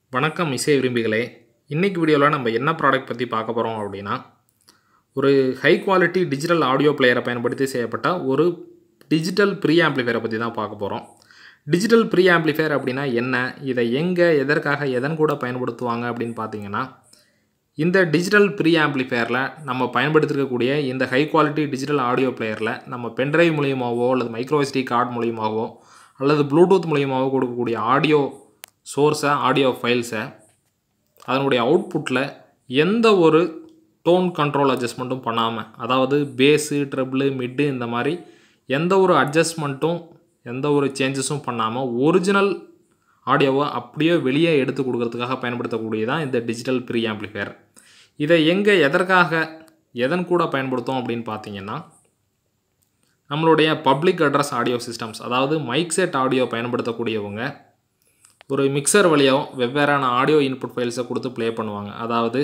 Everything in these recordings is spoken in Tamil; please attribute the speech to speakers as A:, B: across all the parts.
A: வணக்கம் இசை விரும்பிகளே இன்றைக்கி வீடியோவில் நம்ம என்ன ப்ராடக்ட் பற்றி பார்க்க போகிறோம் அப்படின்னா ஒரு ஹை குவாலிட்டி டிஜிட்டல் ஆடியோ பிளேயரை பயன்படுத்தி செய்யப்பட்ட ஒரு டிஜிட்டல் ப்ரீ ஆம்ப்ளிஃபையரை பற்றி தான் பார்க்க போகிறோம் டிஜிட்டல் ப்ரீ ஆம்ப்ளிஃபையர் அப்படின்னா என்ன இதை எங்கே எதற்காக எதன் கூட பயன்படுத்துவாங்க அப்படின்னு பார்த்தீங்கன்னா இந்த டிஜிட்டல் ப்ரீ ஆம்ப்ளிஃபையரில் நம்ம பயன்படுத்திருக்கக்கூடிய இந்த ஹை குவாலிட்டி டிஜிட்டல் ஆடியோ பிளேயரில் நம்ம பென்ட்ரைவ் மூலியமாகவோ அல்லது மைக்ரோஎஸ்டி கார்டு மூலியமாகவோ அல்லது ப்ளூடூத் மூலியமாகவோ கொடுக்கக்கூடிய ஆடியோ சோர்ஸை ஆடியோ ஃபைல்ஸை அதனுடைய அவுட்புட்டில் எந்த ஒரு டோன் கண்ட்ரோல் அட்ஜஸ்ட்மெண்ட்டும் பண்ணாமல் அதாவது பேஸு ட்ரிபிள் மிட்டு இந்த மாதிரி எந்த ஒரு அட்ஜஸ்ட்மெண்ட்டும் எந்த ஒரு சேஞ்சஸும் பண்ணாமல் ஒரிஜினல் ஆடியோவை அப்படியே வெளியே எடுத்து கொடுக்கறதுக்காக பயன்படுத்தக்கூடியதான் இந்த டிஜிட்டல் ப்ரீ ஆம்ப்ளிஃபையர் இதை எங்கே எதற்காக எதன் கூட பயன்படுத்தும் அப்படின்னு பார்த்தீங்கன்னா நம்மளுடைய பப்ளிக் அட்ரஸ் ஆடியோ சிஸ்டம்ஸ் அதாவது மைக் செட் ஆடியோ பயன்படுத்தக்கூடியவங்க ஒரு மிக்சர் வழியாகவும் வெவ்வேறான ஆடியோ இன்புட் ஃபைல்ஸை கொடுத்து ப்ளே பண்ணுவாங்க அதாவது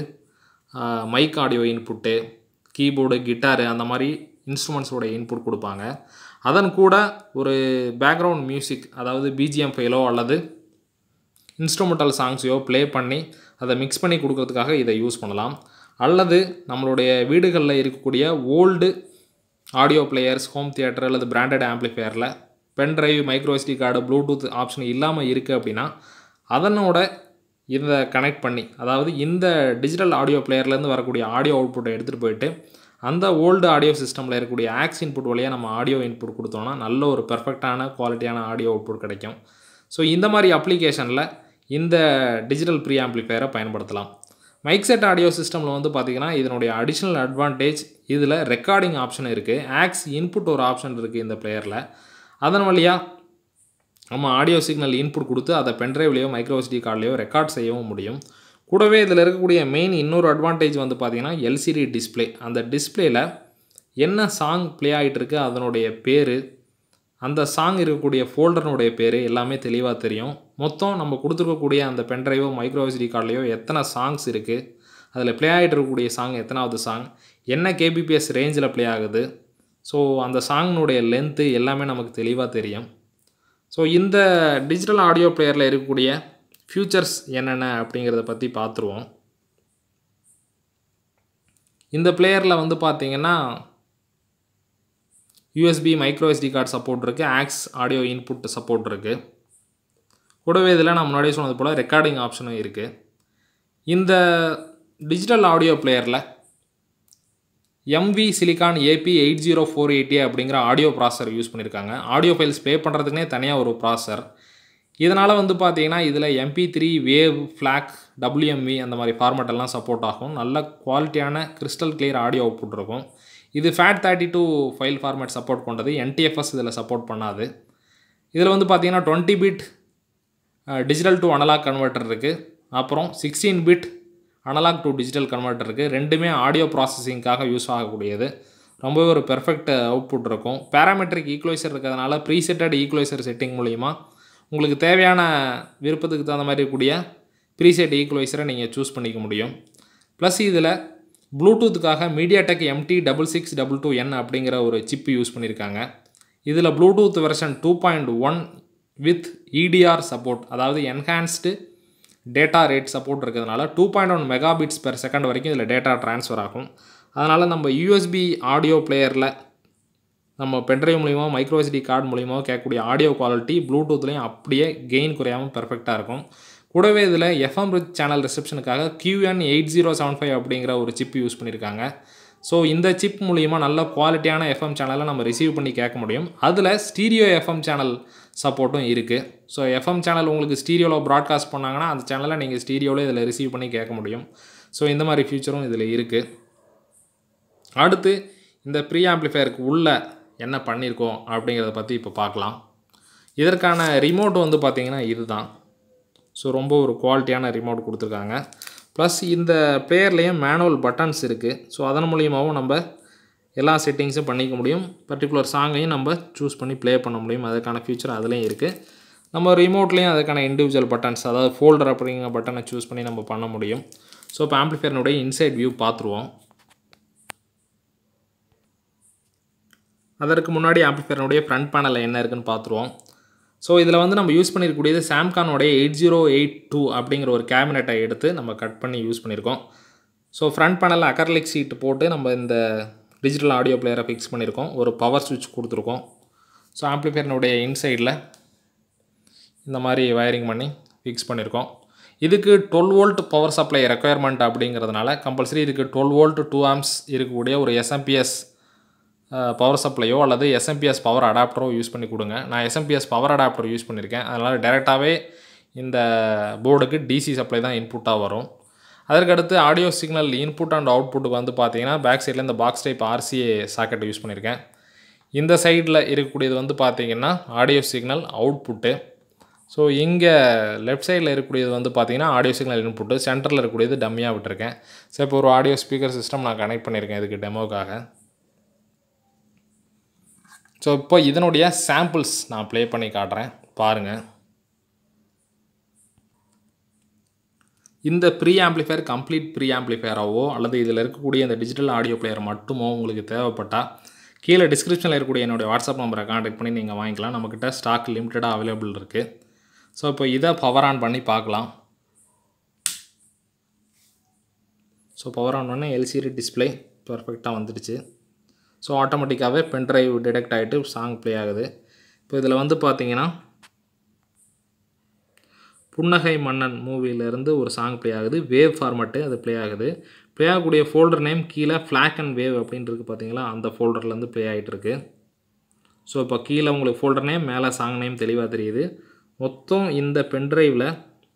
A: mic audio input keyboard guitar அந்த மாதிரி இன்ஸ்ட்ருமெண்ட்ஸோட இன்புட் கொடுப்பாங்க அதன் கூட ஒரு பேக்ரவுண்ட் மியூசிக் அதாவது பிஜிஎம் ஃபைலோ அல்லது இன்ஸ்ட்ருமெண்டல் சாங்ஸையோ ப்ளே பண்ணி அதை மிக்ஸ் பண்ணி கொடுக்கறதுக்காக இதை யூஸ் பண்ணலாம் அல்லது நம்மளுடைய வீடுகளில் இருக்கக்கூடிய old audio players home theatre அல்லது பிராண்டட் ஆம்ப்ளிஃபையரில் pen drive micro SD card Bluetooth option இல்லாமல் இருக்குது அப்படின்னா அதனோட இதை கனெக்ட் பண்ணி அதாவது இந்த டிஜிட்டல் ஆடியோ பிளேயர்லேருந்து வரக்கூடிய ஆடியோ அவுட்புட்டை எடுத்துகிட்டு போயிட்டு அந்த ஓல்டு ஆடியோ சிஸ்டமில் இருக்கக்கூடிய ஆக்ஸ் இன்புட் வழியாக நம்ம ஆடியோ இன்புட் கொடுத்தோம்னா நல்ல ஒரு பெர்ஃபெக்டான குவாலிட்டியான ஆடியோ அவுட்புட் கிடைக்கும் ஸோ இந்த மாதிரி அப்ளிகேஷனில் இந்த டிஜிட்டல் ப்ரீ ஆம்ப்ளிஃபையரை பயன்படுத்தலாம் மைக் செட் ஆடியோ சிஸ்டமில் வந்து பார்த்திங்கன்னா இதனுடைய அடிஷ்னல் அட்வான்டேஜ் இதில் ரெக்கார்டிங் ஆப்ஷன் இருக்குது ஆக்ஸ் இன்புட் ஒரு ஆப்ஷன் இருக்குது இந்த பிளேயரில் அதன் வழியாக நம்ம ஆடியோ சிக்னல் இன்புட் கொடுத்து அதை பென்ட்ரைவ்லேயோ மைக்ரோஎஸ்டி கார்ட்லேயோ ரெக்கார்ட் செய்யவும் முடியும் கூடவே இதில் இருக்கக்கூடிய மெயின் இன்னொரு அட்வான்டேஜ் வந்து பார்த்திங்கன்னா எல்சிடி டிஸ்பிளே அந்த டிஸ்பிளேயில் என்ன சாங் ப்ளே ஆகிட்டுருக்கு அதனுடைய பேர் அந்த சாங் இருக்கக்கூடிய ஃபோல்டர்னுடைய பேர் எல்லாமே தெளிவாக தெரியும் மொத்தம் நம்ம கொடுத்துருக்கக்கூடிய அந்த பென்ட்ரைவோ மைக்ரோஎஸ்டி கார்ட்லேயோ எத்தனை சாங்ஸ் இருக்குது அதில் ப்ளே ஆகிட்டு இருக்கக்கூடிய சாங் எத்தனாவது சாங் என்ன கேபிபிஎஸ் ரேஞ்சில் ப்ளே ஆகுது ஸோ அந்த சாங்கினுடைய லென்த்து எல்லாமே நமக்கு தெளிவாக தெரியும் ஸோ இந்த டிஜிட்டல் ஆடியோ பிளேயரில் இருக்கக்கூடிய ஃபியூச்சர்ஸ் என்னென்ன அப்படிங்கிறத பற்றி பார்த்துருவோம் இந்த பிளேயரில் வந்து பார்த்திங்கன்னா USB micro SD card support இருக்குது ஆக்ஸ் ஆடியோ இன்புட் சப்போர்ட் இருக்குது கூடவே இதில் நான் முன்னாடியே சொன்னது போல் ரெக்கார்டிங் ஆப்ஷனும் இருக்குது இந்த டிஜிட்டல் ஆடியோ பிளேயரில் MV silicon AP eight zero four eighty அப்படிங்கிற ஆடியோ ப்ராசர் யூஸ் பண்ணியிருக்காங்க ஆடியோ ஃபைல்ஸ் ப்ளே பண்ணுறதுக்குனே தனியாக ஒரு ப்ராசர் இதனால் வந்து பார்த்தீங்கன்னா இதில் எம்பி த்ரீ வேவ் ஃப்ளாக் டபிள்யூஎம்வி அந்த மாதிரி ஃபார்மேட் எல்லாம் சப்போர்ட் ஆகும் நல்ல குவாலிட்டியான கிறிஸ்டல் கிளியர் ஆடியோ அவுட்புட் இருக்கும் இது FAT thirty two file format support பண்ணுறது என்டிஎஃப்எஸ் இதில் சப்போர்ட் பண்ணாது இதில் வந்து பார்த்தீங்கன்னா twenty bit digital to analog converter இருக்குது அப்புறம் sixteen bit analog to digital converter இருக்குது ரெண்டுமே ஆடியோ ப்ராசஸிங்காக யூஸ் ஆகக்கூடியது ரொம்பவே ஒரு பெர்ஃபெக்ட் அவுட்புட் இருக்கும் பேராமெட்ரிக் ஈக்குவலைசர் இருக்கிறதுனால ப்ரீசெட்டட் ஈக்குவலைசர் செட்டிங் மூலிமா உங்களுக்கு தேவையான விருப்பத்துக்கு தகுந்த மாதிரி இருக்கக்கூடிய ப்ரீசெட் ஈக்குவலைசரை நீங்கள் சூஸ் பண்ணிக்க முடியும் ப்ளஸ் இதில் ப்ளூடூத்துக்காக MediaTek MT double six double two N அப்படிங்கிற ஒரு சிப்பு யூஸ் பண்ணியிருக்காங்க இதில் Bluetooth version two point one with EDR support அதாவது என்ஹான்ஸ்டு டேட்டா ரேட் சப்போர்ட் இருக்கிறதுனால two point one megabits per second வரைக்கும் இதில் டேட்டா ட்ரான்ஸ்ஃபர் ஆகும் அதனால் நம்ம யூஎஸ்பி ஆடியோ பிளேயரில் நம்ம பென்ட்ரைவ் மூலிமா மைக்ரோஎஸ்டி கார்டு மூலிமா கேட்கக்கூடிய ஆடியோ குவாலிட்டி ப்ளூடூத்லேயும் அப்படியே கெயின் குறையாமல் பெர்ஃபெக்டாக இருக்கும் கூடவே இதில் எஃப்எம் ரிச் சேனல் ரிசப்ஷனுக்காக QN eight zero seven five அப்படிங்கிற ஒரு சிப் யூஸ் பண்ணியிருக்காங்க ஸோ இந்த சிப் மூலிமா நல்ல குவாலிட்டியான எஃப்எம் சேனலை நம்ம ரிசீவ் பண்ணி கேட்க முடியும் அதில் ஸ்டீரியோ எஃப்எம் சேனல் சப்போர்ட்டும் இருக்குது ஸோ எஃப்எம் சேனல் உங்களுக்கு ஸ்டீரியோவில் ப்ராட்காஸ்ட் பண்ணாங்கன்னா அந்த சேனலை நீங்கள் ஸ்டீரியோவில் இதில் ரிசீவ் பண்ணி கேட்க முடியும் ஸோ இந்த மாதிரி ஃபியூச்சரும் இதில் இருக்குது அடுத்து இந்த ப்ரீ ஆம்ப்ளிஃபையருக்கு உள்ள என்ன பண்ணியிருக்கோம் அப்படிங்கிறத பற்றி இப்போ பார்க்கலாம் இதற்கான ரிமோட் வந்து பார்த்திங்கன்னா இதுதான் ஸோ ரொம்ப ஒரு குவாலிட்டியான ரிமோட் கொடுத்துருக்காங்க ப்ளஸ் இந்த பிளேயர்லேயும் மேனுவல் பட்டன்ஸ் இருக்குது ஸோ அதன் மூலியமாகவும் நம்ம எல்லா செட்டிங்ஸும் பண்ணிக்க முடியும் பர்டிகுலர் சாங்கையும் நம்ம சூஸ் பண்ணி ப்ளே பண்ண முடியும் அதுக்கான ஃபியூச்சர் அதுலேயும் இருக்குது நம்ம ரிமோட்லேயும் அதுக்கான இண்டிவிஜுவல் பட்டன்ஸ் அதாவது ஃபோல்டர் அப்படிங்கிற பட்டனை சூஸ் பண்ணி நம்ம பண்ண முடியும் ஸோ இப்போ ஆம்ப்ளிஃபையர்னுடைய இன்சைட் வியூ பார்த்துருவோம் அதற்கு முன்னாடி ஆம்ப்ளிஃபையர்னுடைய ஃப்ரண்ட் பேனலில் என்ன இருக்குன்னு பார்த்துருவோம் ஸோ இதில் வந்து நம்ம யூஸ் பண்ணியிருக்கக்கூடியது சாம்கானோடைய எயிட் ஜீரோ எயிட் டூ அப்படிங்கிற ஒரு கேபினெட்டை எடுத்து நம்ம கட் பண்ணி யூஸ் பண்ணியிருக்கோம் so front panel acrylic sheet போட்டு நம்ம இந்த டிஜிட்டல் ஆடியோ பிளேயரை ஃபிக்ஸ் பண்ணியிருக்கோம் ஒரு பவர் சுவிட்ச் கொடுத்துருக்கோம் ஸோ ஆம்ப்ளிஃபையர்னுடைய இன்சைடில் இந்த மாதிரி வயரிங் பண்ணி ஃபிக்ஸ் பண்ணியிருக்கோம் இதுக்கு twelve volt power supply requirement அப்படிங்கிறதுனால கம்பல்சரி இதுக்கு டுவெல் வோல்ட் டூ ஆம்ஸ் இருக்கக்கூடிய ஒரு எஸ்எம்பிஎஸ் பவர் சப்ளையோ அல்லது எஸ்எம்பிஎஸ் பவர் அடாப்டரோ யூஸ் பண்ணி கொடுங்க நான் எஸ்எம்பிஎஸ் பவர் அடாப்டர் யூஸ் பண்ணியிருக்கேன் அதனால் டேரெக்டாகவே இந்த போர்டுக்கு டிசி சப்ளை தான் இன்புட்டாக வரும் அதற்கடுத்து ஆடியோ சிக்னல் இன்புட் அண்ட் அவுட்புட்டுக்கு வந்து பார்த்தீங்கன்னா பேக் சைடில் இந்த box type RCA socket use பண்ணியிருக்கேன் இந்த சைடில் இருக்கக்கூடியது வந்து பார்த்தீங்கன்னா ஆடியோ சிக்னல் அவுட்புட்டு ஸோ இங்கே லெஃப்ட் சைடில் இருக்கக்கூடியது வந்து பார்த்தீங்கன்னா ஆடியோ சிக்னல் இன்புட்டு சென்டரில் இருக்கக்கூடியது டம்மியாக விட்டுருக்கேன் ஸோ இப்போ ஒரு ஆடியோ ஸ்பீக்கர் சிஸ்டம் நான் கனெக்ட் பண்ணியிருக்கேன் இதுக்கு டெமோக்காக ஸோ இப்போ இதனுடைய சாம்பிள்ஸ் நான் ப்ளே பண்ணி காட்டுறேன் பாருங்கள் இந்த ப்ரீ ஆம்ப்ளிஃபையர் கம்ப்ளீட் ப்ரீ ஆம்ப்ளிஃபையராகவோ அல்லது இதில் இருக்கக்கூடிய இந்த டிஜிட்டல் ஆடியோ பிளேயர் மட்டுமோ உங்களுக்கு தேவைப்பட்டால் கீழே டிஸ்கிரிப்ஷனில் இருக்கக்கூடிய என்னுடைய வாட்ஸ்அப் நம்பரை காண்டாக்ட் பண்ணி நீங்கள் வாங்கிக்கலாம் நம்மக்கிட்ட ஸ்டாக் லிமிட்டடாக அவைலபிள் இருக்குது ஸோ இப்போ இதை பவர் ஆன் பண்ணி பார்க்கலாம் ஸோ பவர் ஆன் பண்ண எல்சிடி டிஸ்பிளே பர்ஃபெக்டாக வந்துடுச்சு ஸோ ஆட்டோமேட்டிக்காகவே பென்ட்ரைவ் டிடெக்ட் ஆகிட்டு சாங் ப்ளே ஆகுது இப்போ இதில் வந்து பார்த்தீங்கன்னா புன்னகை மன்னன் மூவிலேருந்து ஒரு சாங் ப்ளே ஆகுது வேவ் ஃபார்மேட்டு அது ப்ளே ஆகுது ப்ளே ஆகக்கூடிய ஃபோல்டர் நேம் கீழே ஃப்ளாக் அண்ட் வேவ் அப்படின்றது பார்த்தீங்களா அந்த ஃபோல்டர்லேருந்து ப்ளே ஆகிட்டுருக்கு ஸோ இப்போ கீழே உங்களுக்கு ஃபோல்டர் நேம் மேலே சாங் நேம் தெளிவாக தெரியுது மொத்தம் இந்த பென்ட்ரைவில்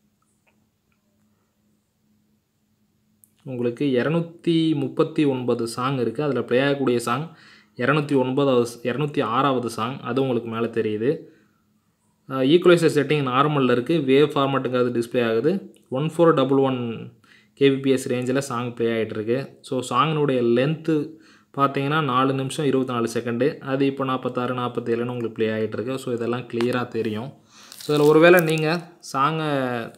A: உங்களுக்கு இரநூத்தி முப்பத்தி ஒன்பது சாங் இருக்குது அதில் ப்ளே ஆகக்கூடிய சாங் இரநூத்தி ஒன்பதாவது இரநூத்தி ஆறாவது சாங் அது உங்களுக்கு மேலே தெரியுது ஈக்குவலைசர் செட்டிங் நார்மலில் இருக்குது வேவ் ஃபார்மேட்டுங்கிறது டிஸ்பிளே ஆகுது one four double one kbps ரேஞ்சில் சாங் ப்ளே ஆகிட்டுருக்கு ஸோ சாங்கினுடைய லென்த்து பார்த்தீங்கன்னா நாலு நிமிஷம் இருபத்தி நாலு செகண்டு அது இப்போ நாற்பத்தாறு நாற்பத்தேழுன்னு உங்களுக்கு ப்ளே ஆகிட்டுருக்கு ஸோ இதெல்லாம் கிளியராக தெரியும் ஸோ இதில் ஒருவேளை நீங்கள் சாங்கை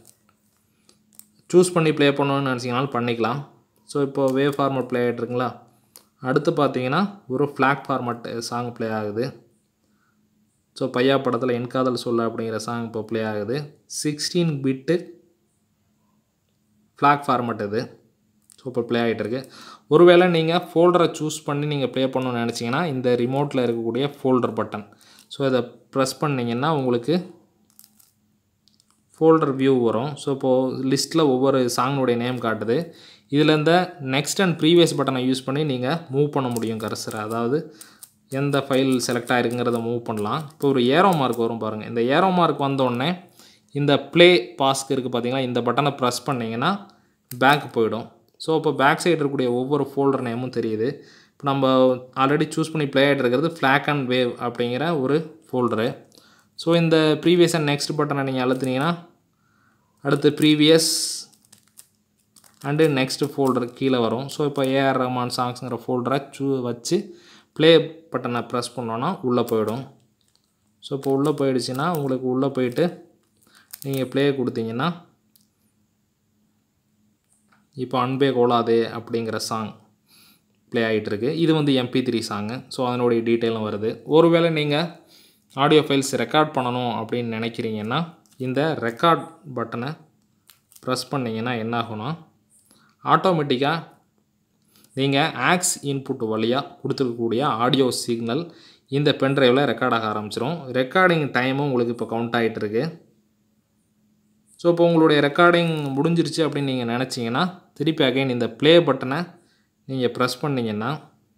A: சூஸ் பண்ணி ப்ளே பண்ணணும்னு நினச்சிங்கனாலும் பண்ணிக்கலாம் ஸோ இப்போ வேவ் ஃபார்மேட் ப்ளே ஆகிட்டுருங்களா அடுத்து பார்த்தீங்கன்னா ஒரு ஃப்ளாக் ஃபார்மேட் சாங் ப்ளே ஆகுது ஸோ பையா படத்தில் என் காதல் சொல்ல அப்படிங்கிற சாங் இப்போ ப்ளே ஆகுது சிக்ஸ்டீன் பிட்டு ஃப்ளாக் ஃபார்மேட் இது ஸோ இப்போ ப்ளே ஆகிட்டுருக்கு ஒருவேளை நீங்கள் ஃபோல்டரை சூஸ் பண்ணி நீங்கள் ப்ளே பண்ணணும்னு நினச்சிங்கன்னா இந்த ரிமோட்டில் இருக்கக்கூடிய ஃபோல்டர் பட்டன் ஸோ இதை ப்ரெஸ் பண்ணிங்கன்னா உங்களுக்கு ஃபோல்டர் வியூ வரும் ஸோ இப்போது லிஸ்ட்டில் ஒவ்வொரு சாங்கினுடைய நேம் காட்டுது இதில் இந்த நெக்ஸ்ட் அண்ட் ப்ரீவியஸ் பட்டனை யூஸ் பண்ணி நீங்கள் மூவ் பண்ண முடியும் கரசரை அதாவது எந்த ஃபைல் செலக்ட் ஆகிருக்குங்கிறத மூவ் பண்ணலாம் இப்போ ஒரு ஏரோ மார்க் வரும் பாருங்கள் இந்த ஏரோ மார்க் வந்தோடனே இந்த ப்ளே பாஸ்க்கு இருக்குது பார்த்தீங்களா இந்த பட்டனை ப்ரெஸ் பண்ணிங்கன்னா பேக் போயிடும் ஸோ இப்போ பேக் சைடு இருக்கக்கூடிய ஒவ்வொரு ஃபோல்டர் நேமும் தெரியுது இப்போ நம்ம ஆல்ரெடி சூஸ் பண்ணி ப்ளே ஆகிட்டு இருக்கிறது ஃப்ளாக் அண்ட் வேவ் அப்படிங்கிற ஒரு ஃபோல்டரு ஸோ இந்த ப்ரீவியஸ் அண்ட் நெக்ஸ்ட் பட்டனை நீங்கள் அழுத்துனீங்கன்னா அடுத்து ப்ரீவியஸ் அண்டு நெக்ஸ்ட் ஃபோல்டர் கீழே வரும் ஸோ இப்போ ஏஆர் ரஹ்மான் சாங்ஸுங்கிற ஃபோல்டரை சூ வச்சு ப்ளே பட்டனை ப்ரெஸ் பண்ணோன்னா உள்ளே போயிடும் ஸோ இப்போ உள்ளே போயிடுச்சுன்னா உங்களுக்கு உள்ளே போயிட்டு நீங்கள் ப்ளே கொடுத்தீங்கன்னா இப்போ அன்பே கோலாதே அப்படிங்கிற சாங் ப்ளே ஆகிட்டுருக்கு இது வந்து எம்பி த்ரீ சாங்கு ஸோ அதனுடைய டீட்டெயிலும் வருது ஒருவேளை நீங்கள் ஆடியோ ஃபைல்ஸ் ரெக்கார்ட் பண்ணணும் அப்படின்னு நினைக்கிறீங்கன்னா இந்த ரெக்கார்ட் பட்டனை ப்ரெஸ் பண்ணிங்கன்னா என்ன ஆகும்னா ஆட்டோமேட்டிக்காக நீங்கள் ஆக்ஸ் இன்புட் வழியாக கொடுத்துருக்கக்கூடிய ஆடியோ சிக்னல் இந்த பென்ட்ரைவில் ரெக்கார்ட் ஆக ஆரம்பிச்சிடும் ரெக்கார்டிங் டைமும் உங்களுக்கு இப்போ கவுண்ட் ஆகிட்டு இருக்கு ஸோ இப்போ உங்களுடைய ரெக்கார்டிங் முடிஞ்சிருச்சு அப்படின்னு நீங்கள் நினச்சிங்கன்னா திருப்பி அகைன் இந்த ப்ளே பட்டனை நீங்கள் ப்ரெஸ் பண்ணிங்கன்னா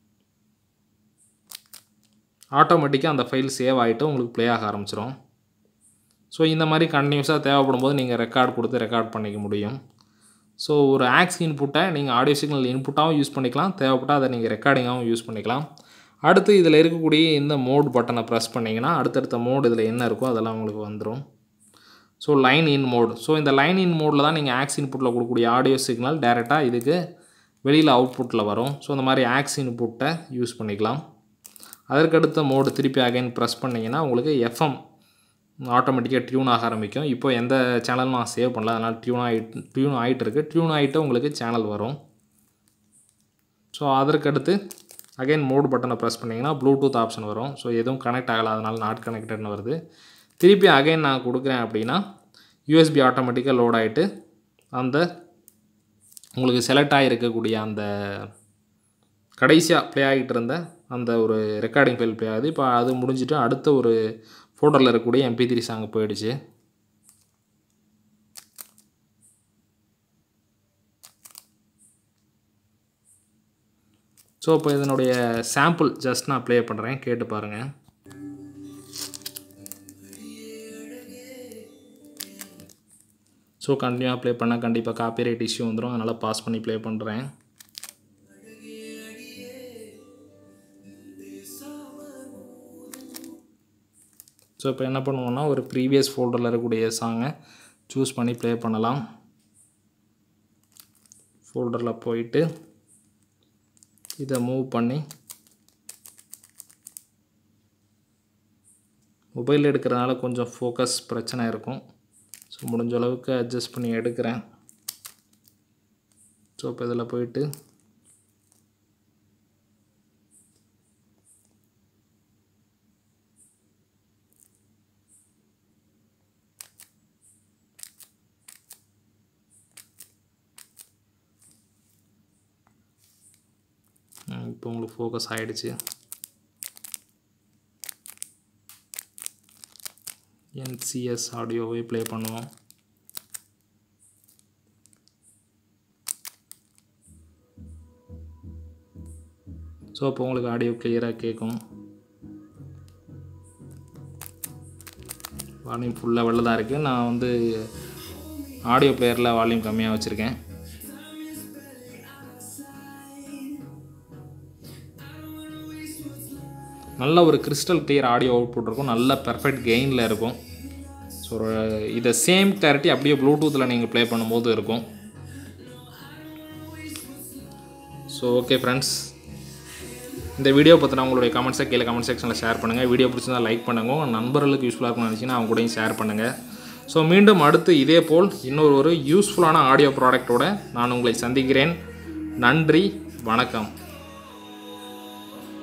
A: ஆட்டோமேட்டிக்காக அந்த ஃபைல் சேவ் ஆகிட்டு உங்களுக்கு ப்ளே ஆக ஆரம்பிச்சிடும் ஸோ இந்த மாதிரி கண்டினியூஸாக தேவைப்படும் போது நீங்கள் ரெக்கார்ட் கொடுத்து ரெக்கார்ட் பண்ணிக்க முடியும் ஸோ ஒரு ஆக்ஸ் இன்புட்டை நீங்கள் ஆடியோ சிக்னல் இன்புட்டாகவும் யூஸ் பண்ணிக்கலாம் தேவைப்பட்டால் அதை நீங்கள் ரெக்கார்டிங்காகவும் யூஸ் பண்ணிக்கலாம் அடுத்து இதில் இருக்கக்கூடிய இந்த மோட் பட்டனை ப்ரெஸ் பண்ணிங்கன்னா அடுத்தடுத்த மோட் இதில் என்ன இருக்கோ அதெல்லாம் உங்களுக்கு வந்துடும் so line in mode so இந்த லைன் இன் மோடில் தான் நீங்கள் ஆக்ஸ் இன்புட்டில் கொடுக்கக்கூடிய ஆடியோ சிக்னல் டேரெக்டாக இதுக்கு வெளியில் அவுட்புட்டில் வரும் ஸோ இந்த மாதிரி ஆக்ஸ் இன்புட்டை யூஸ் பண்ணிக்கலாம் அதற்கடுத்த மோடு திருப்பி அகைன் ப்ரெஸ் பண்ணிங்கன்னா உங்களுக்கு எஃப்எம் ஆட்டோமேட்டிக்காக டியூன் ஆக ஆரம்பிக்கும் இப்போ எந்த சேனலும் நான் சேவ் பண்ணல அதனால் டியூன் ஆகிட்டு டியூன் ஆகிட்டு இருக்கு டியூன் ஆகிட்டு உங்களுக்கு சேனல் வரும் ஸோ அதற்கடுத்து அகைன் மோட் பட்டனை ப்ரெஸ் பண்ணிங்கன்னா ப்ளூடூத் ஆப்ஷன் வரும் ஸோ எதுவும் கனெக்ட் ஆகலை அதனால் நாட் கனெக்டட்னு வருது திருப்பி அகைன் நான் கொடுக்குறேன் அப்படின்னா யூஎஸ்பி ஆட்டோமேட்டிக்காக லோட் ஆகிட்டு அந்த உங்களுக்கு செலக்ட் ஆகிருக்கக்கூடிய அந்த கடைசியாக ப்ளே ஆகிட்டு இருந்த அந்த ஒரு ரெக்கார்டிங் ஃபைல் ப்ளே ஆகுது இப்போ அது முடிஞ்சிட்டு அடுத்த ஒரு ஃபோட்டோவில் இருக்கக்கூடிய எம்பி த்ரீ சாங் போயிடுச்சு ஸோ இப்போ இதனுடைய சாம்பிள் ஜஸ்ட் நான் ப்ளே பண்ணுறேன் கேட்டு பாருங்கள் ஸோ கண்டினியூவாக ப்ளே பண்ணால் கண்டிப்பாக காப்பிரைட் இஷ்யூ வந்துடும் அதனால் பாஸ் பண்ணி ப்ளே பண்ணுறேன் ஸோ இப்போ என்ன பண்ணுவோம்னா ஒரு ப்ரீவியஸ் ஃபோல்டரில் இருக்கக்கூடிய சாங்கை சூஸ் பண்ணி ப்ளே பண்ணலாம் ஃபோல்டரில் போயிட்டு இதை மூவ் பண்ணி மொபைல் எடுக்கிறதுனால கொஞ்சம் ஃபோக்கஸ் பிரச்சனை இருக்கும் ஸோ முடிஞ்ச அளவுக்கு அட்ஜஸ்ட் பண்ணி எடுக்கிறேன் ஸோ இப்போ இதில் போயிட்டு இப்போ உங்களுக்கு ஃபோக்கஸ் ஆகிடுச்சு என்சிஎஸ் ஆடியோவை ப்ளே பண்ணுவோம் ஸோ அப்போ உங்களுக்கு ஆடியோ கிளியராக கேட்கும் வால்யூம் ஃபுல்லாக வெளில தான் இருக்குது நான் வந்து ஆடியோ பிளேயரில் வால்யூம் கம்மியாக வச்சுருக்கேன் நல்ல ஒரு கிறிஸ்டல் கிளியர் ஆடியோ அவுட்புட் இருக்கும் நல்ல பெர்ஃபெக்ட் கெயினில் இருக்கும் ஸோ இதை சேம் கிளாரிட்டி அப்படியே ப்ளூடூத்தில் நீங்கள் ப்ளே பண்ணும்போது இருக்கும் ஸோ ஓகே ஃப்ரெண்ட்ஸ் இந்த வீடியோ பற்றின உங்களுடைய கமெண்ட்ஸை கீழே கமெண்ட் செக்ஷனில் ஷேர் பண்ணுங்கள் வீடியோ பிடிச்சிருந்தா லைக் பண்ணுங்க உங்கள் நண்பர்களுக்கு யூஸ்ஃபுல்லாக இருக்கும்னு நினச்சிங்கன்னா அவங்க கூடயும் ஷேர் பண்ணுங்கள் ஸோ மீண்டும் அடுத்து இதே போல் இன்னொரு ஒரு யூஸ்ஃபுல்லான ஆடியோ ப்ராடக்ட்டோட நான் உங்களை சந்திக்கிறேன் நன்றி வணக்கம்